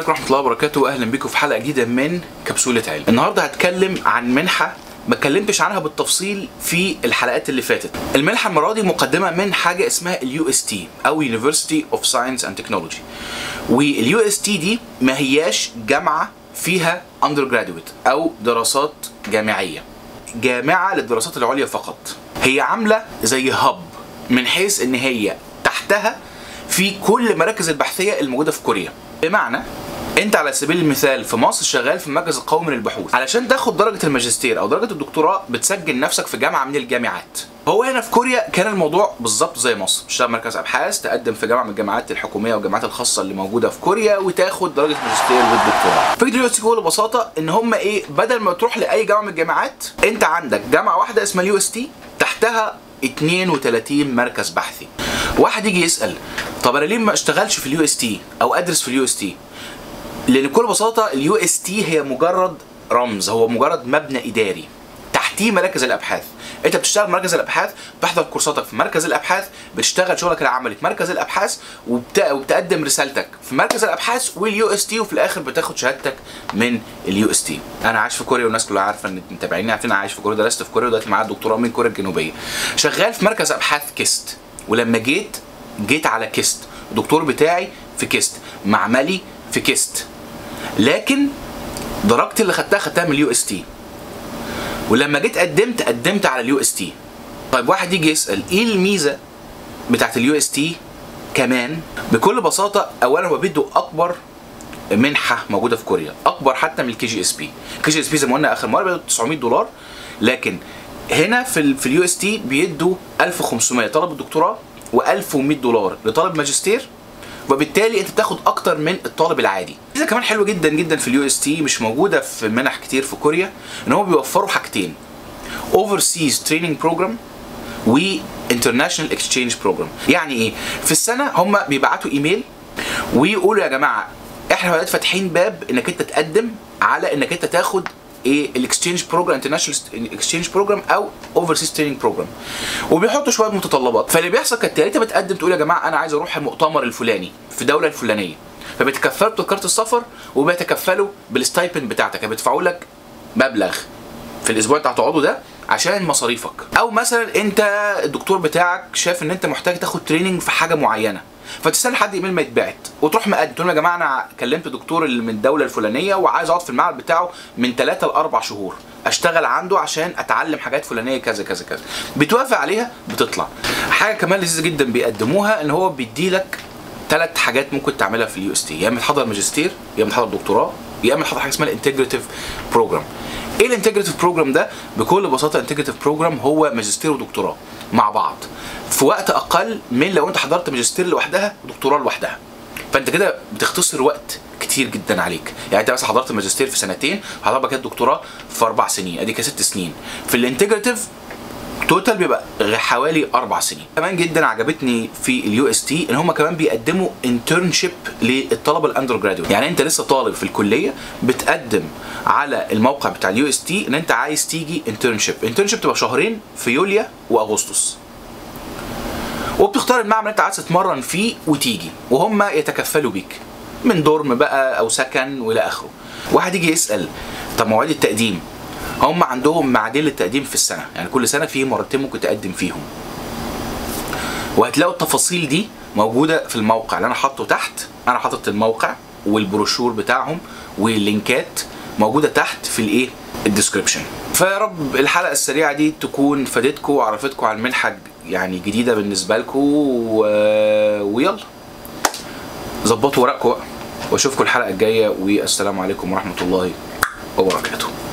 عليكم ورحمه الله وبركاته واهلا بيكم في حلقه جديده من كبسوله علم النهارده هتكلم عن منحه ما اتكلمتش عنها بالتفصيل في الحلقات اللي فاتت المنحه المره دي مقدمه من حاجه اسمها اليو اس تي او University of Science and Technology واليو اس تي دي ما هياش جامعه فيها اندر جرادويت او دراسات جامعيه جامعه للدراسات العليا فقط هي عامله زي هب من حيث ان هي تحتها في كل المراكز البحثيه الموجوده في كوريا بمعنى انت على سبيل المثال في مصر شغال في المركز القومي للبحوث علشان تاخد درجه الماجستير او درجه الدكتوراه بتسجل نفسك في جامعه من الجامعات هو هنا في كوريا كان الموضوع بالظبط زي مصر تشتغل مركز ابحاث تقدم في جامعه من الجامعات الحكوميه والجامعات الخاصه اللي موجوده في كوريا وتاخد درجه الماجستير والدكتوراه فكره اليو اس بكل بساطه ان هم ايه بدل ما تروح لاي جامعه من الجامعات انت عندك جامعه واحده اسمها اليو اس تي تحتها 32 مركز بحثي واحد يجي يسال طب انا ليه ما اشتغلش في اليو اس تي او ادرس في اليو اس تي لان بكل بساطه اليو اس تي هي مجرد رمز هو مجرد مبنى اداري تحتيه مراكز الابحاث انت بتشتغل في مركز الابحاث بتحضر كورساتك في مركز الابحاث بتشتغل شغلك العملي في مركز الابحاث وبت... وبتقدم رسالتك في مركز الابحاث واليو اس تي وفي الاخر بتاخد شهادتك من اليو اس تي انا عايش في كوريا والناس كلها عارفه ان متابعيني عارفين انا عايش في كوريا درست في كوريا ودلوقتي معايا دكتوراه من كوريا الجنوبيه شغال في مركز ابحاث كيست ولما جيت جيت على كيست الدكتور بتاعي في كيست معملي في كيست لكن درجتي اللي خدتها خدتها من اليو اس تي ولما جيت قدمت قدمت على اليو اس تي طيب واحد يجي يسال ايه الميزه بتاعت اليو اس تي كمان بكل بساطه اولا هو بيدوا اكبر منحه موجوده في كوريا اكبر حتى من الكي جي اس بي الكي جي اس بي زي ما قلنا اخر مره بيدوا 900 دولار لكن هنا في ال في اليو اس تي بيدوا 1500 طالب الدكتوراه و1100 دولار لطالب ماجستير وبالتالي انت بتاخد اكتر من الطالب العادي ميزه كمان حلوه جدا جدا في اليو اس تي مش موجوده في منح كتير في كوريا ان هم بيوفروا حاجتين overseas training program و international exchange program يعني ايه في السنه هم بيبعتوا ايميل ويقولوا يا جماعه احنا دلوقتي فاتحين باب انك انت تقدم على انك انت تاخد ايه الاكسشينج بروجرام انترناشونال اكسشينج بروجرام او اوفرسيز تريننج بروجرام وبيحطوا شويه متطلبات فاللي بيحصل كالتالي انت بتقدم تقول يا جماعه انا عايز اروح المؤتمر الفلاني في الدوله الفلانيه فبيتكفلوا بتذكره السفر وبيتكفلوا بالستايبند بتاعتك بيدفعوا لك مبلغ في الاسبوع اللي هتقعده ده عشان مصاريفك او مثلا انت الدكتور بتاعك شاف ان انت محتاج تاخد تريننج في حاجه معينه فتستنى لحد ايميل ما يتبعت وتروح مقدم تقول لهم يا جماعه انا كلمت دكتور اللي من الدوله الفلانيه وعايز اقعد في المعهد بتاعه من 3 ل 4 شهور اشتغل عنده عشان اتعلم حاجات فلانيه كذا كذا كذا بتوافق عليها بتطلع حاجه كمان لذيذه جدا بيقدموها ان هو بيدي لك ثلاث حاجات ممكن تعملها في اليو اس تي يا اما تحضر ماجستير يا اما تحضر دكتوراه يا اما تحضر حاجه اسمها الانتجريتيف بروجرام ايه الانتجريتيف بروجرام ده بكل بساطه الانتجريتيف بروجرام هو ماجستير ودكتوراه مع بعض في وقت اقل من لو انت حضرت ماجستير لوحدها ودكتوراه لوحدها فانت كده بتختصر وقت كتير جدا عليك يعني انت مثلا حضرت ماجستير في سنتين حضرت بعد كده الدكتوراه في اربع سنين ادي كده ست سنين في الانتجريتيف توتال بيبقى حوالي اربع سنين كمان جدا عجبتني في اليو اس تي ان هم كمان بيقدموا انترنشيب للطلبه الاندر جراديويت يعني انت لسه طالب في الكليه بتقدم على الموقع بتاع اليو اس تي ان انت عايز تيجي انترنشيب انترنشيب تبقى شهرين في يوليو واغسطس وبتختار المعمل اللي انت عايز تتمرن فيه وتيجي وهم يتكفلوا بيك من دورم بقى او سكن والى اخره واحد يجي يسال طب مواعيد التقديم هم عندهم معادل التقديم في السنه يعني كل سنه في مرتين ممكن تقدم فيهم وهتلاقوا التفاصيل دي موجوده في الموقع اللي انا حاطه تحت انا حاطط الموقع والبروشور بتاعهم واللينكات موجوده تحت في الايه الديسكربشن فيا رب الحلقه السريعه دي تكون فادتكم وعرفتكم على المنحه يعني جديده بالنسبه لكم و... ويلا ظبطوا ورقكم بقى واشوفكم الحلقه الجايه والسلام عليكم ورحمه الله وبركاته